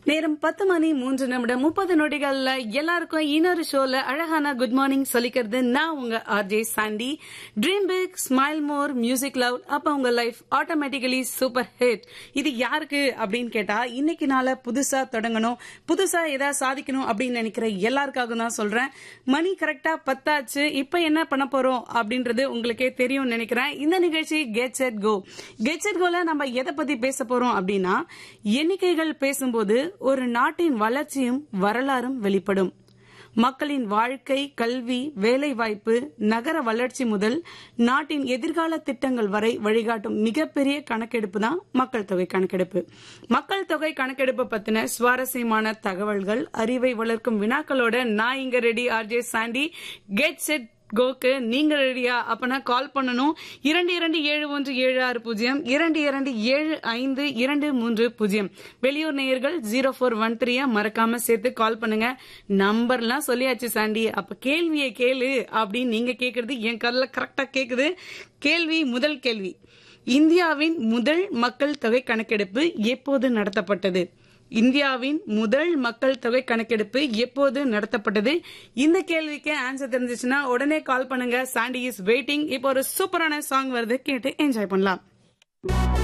நேரம் பத்து மணி மூன்று நிமிடம் முப்பது நொடிகள்ல எல்லாருக்கும் இன்னொரு ஷோல அழகான குட் மார்னிங் சொல்லிக்கிறது நான் உங்க RJ Sandy dream big smile more music love அப்ப உங்க லைஃப் ஆட்டோமேட்டிக்கலி சூப்பர் ஹிட் இது யாருக்கு அப்படின்னு கேட்டா இன்னைக்கு நாள புதுசா தொடங்கணும் புதுசா ஏதாவது சாதிக்கணும் அப்படின்னு நினைக்கிற எல்லாருக்காக தான் சொல்றேன் மணி கரெக்டா பத்தாச்சு இப்ப என்ன பண்ண போறோம் அப்படின்றது உங்களுக்கே தெரியும் நினைக்கிறேன் இந்த நிகழ்ச்சி get set go get set கோல நம்ம எதை பத்தி பேச போறோம் அப்படின்னா எண்ணிக்கைகள் பேசும்போது ஒரு நாட்டின் வளர்ச்சியும் வரலாறும் வெளிப்படும் மக்களின் வாழ்க்கை கல்வி வேலைவாய்ப்பு நகர வளர்ச்சி முதல் நாட்டின் எதிர்கால திட்டங்கள் வரை வழிகாட்டும் மிகப்பெரிய கணக்கெடுப்பு தான் மக்கள் தொகை கணக்கெடுப்பு மக்கள் தொகை கணக்கெடுப்பு பத்தின சுவாரஸ்யமான தகவல்கள் அறிவை வளர்க்கும் வினாக்களோட நான் இங்க ready RJ Sandy get set கோக்கு நீங்க ரெடியா அப்பனா கால் பண்ணணும் இரண்டு இரண்டு ஏழு ஒன்று ஏழு ஆறு பூஜ்ஜியம் இரண்டு இரண்டு ஏழு ஐந்து இரண்டு மூன்று பூஜ்ஜியம் வெளியூர் நேயர்கள் ஜீரோ ஃபோர் ஒன் த்ரீய மறக்காம சேர்த்து கால் பண்ணுங்க நம்பர்லாம் சொல்லியாச்சு சாண்டி அப்ப கேள்வியை கேளு அப்படின்னு நீங்க கேக்குறது என் கல்ல கரெக்டா கேக்குது கேள்வி முதல் கேள்வி இந்தியாவின் முதல் மக்கள் தொகை கணக்கெடுப்பு எப்போது நடத்தப்பட்டது இந்தியாவின் முதல் மக்கள் தொகை கணக்கெடுப்பு எப்போது நடத்தப்பட்டது இந்த கேள்விக்கு ஆன்சர் தெரிஞ்சிச்சுன்னா உடனே கால் பண்ணுங்க சாண்டி இஸ் வெயிட்டிங் இப்போ ஒரு சூப்பரான சாங் வருது கேட்டு என்ஜாய் பண்ணலாம்